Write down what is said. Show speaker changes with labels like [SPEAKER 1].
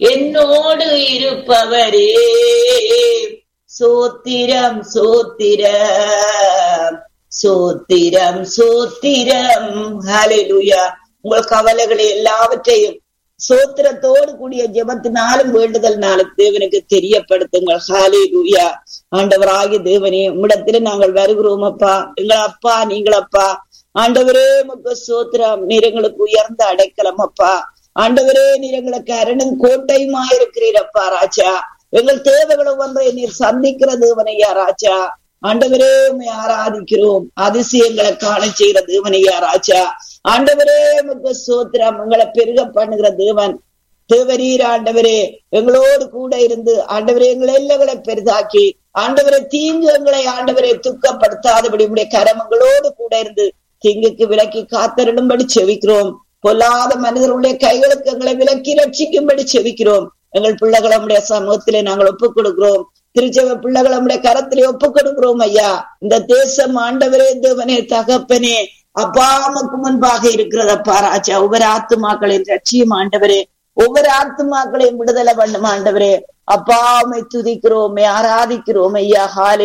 [SPEAKER 1] என்னோடு இருப்பவரே சோத்திரம் சோத்திரம் சோத்திரம் சோத்திரம் ஹalleluya உங்கள் கவலைகளை எல்லாவற்றையும் சோத்திரத்தோடு கூடிய ஜெபத்தினாலும் வேண்டுதல்னாலும் தேவனுக்கு தெரியப்படுத்துங்கள் ஹalleluya ஆண்டவராகிய தேவனே உம்மிடத்திலே நாங்கள் வருகிறோம் அப்பா எங்கள் அப்பா நீங்கள் அப்பா ஆண்டவரே உமக்கு சோத்திரம் நீர் எங்களுக்கு உயர்ந்த அடைக்கலம் அப்பா ஆண்டவரே நீர் எங்களுக்கு அரணும் கோட்டையுமா இருக்கிறீரப்பா ராஜா எங்கள் தேவைகளை ஒன்றை நீர் சந்திக்கிற தேவனையா ராஜா ஆண்டவரே உண்மை ஆராதிக்கிறோம் அதிசயங்களை காண செய்கிற தேவனையா ராஜா ஆண்டவரே உமக்கு சோத்திரம் எங்களை பெருக பண்ணுகிற தேவன் தேவரீர் ஆண்டவரே எங்களோடு கூட இருந்து ஆண்டவரே எங்களை எல்லைகளை பெரிதாக்கி ஆண்டவரை தீங்கு எங்களை ஆண்டவரை துக்கப்படுத்தாதபடி உடைய கரமங்களோடு கூட இருந்து தீங்குக்கு விலக்கி காத்தருடும்படி செவிக்கிறோம் பொல்லாத மனிதர்களுடைய கைகளுக்கு எங்களை விலக்கி ரட்சிக்கும்படி செவிக்கிறோம் எங்கள் பிள்ளைகளை நம்முடைய சமூகத்திலே நாங்கள் ஒப்புக் கொடுக்கிறோம் திருச்சபை பிள்ளைகளை நம்முடைய கரத்திலே ஒப்புக் கொடுக்கிறோம் ஐயா இந்த தேசம் ஆண்டவரே தேவனே தகப்பனே அப்பாமுக்கு முன்பாக இருக்கிறதப்பா ராஜா ஒவ்வொரு ஆத்துமாக்களின் ரட்சியும் ஆண்டவரே ஒவ்வொரு ஆத்துமாக்களையும் விடுதலை பண்ணும் ஆண்டவரே அப்பாமை துதிக்கிறோமே ஆராதிக்கிறோம் ஐயா ஹாலே